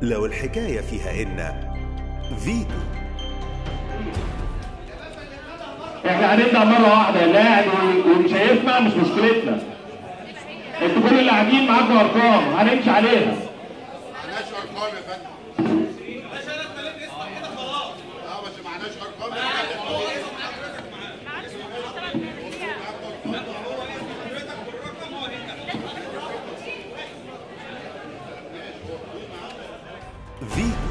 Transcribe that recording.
لو الحكاية فيها إن فيتو احنا هنبدا مره واحده اللي قاعد ومش هيسمع مش مشكلتنا انتوا كل اللي قاعدين معاكم ارقام هنمشي عليها معناش ارقام يا فندم اه بس معناش ارقام فيتو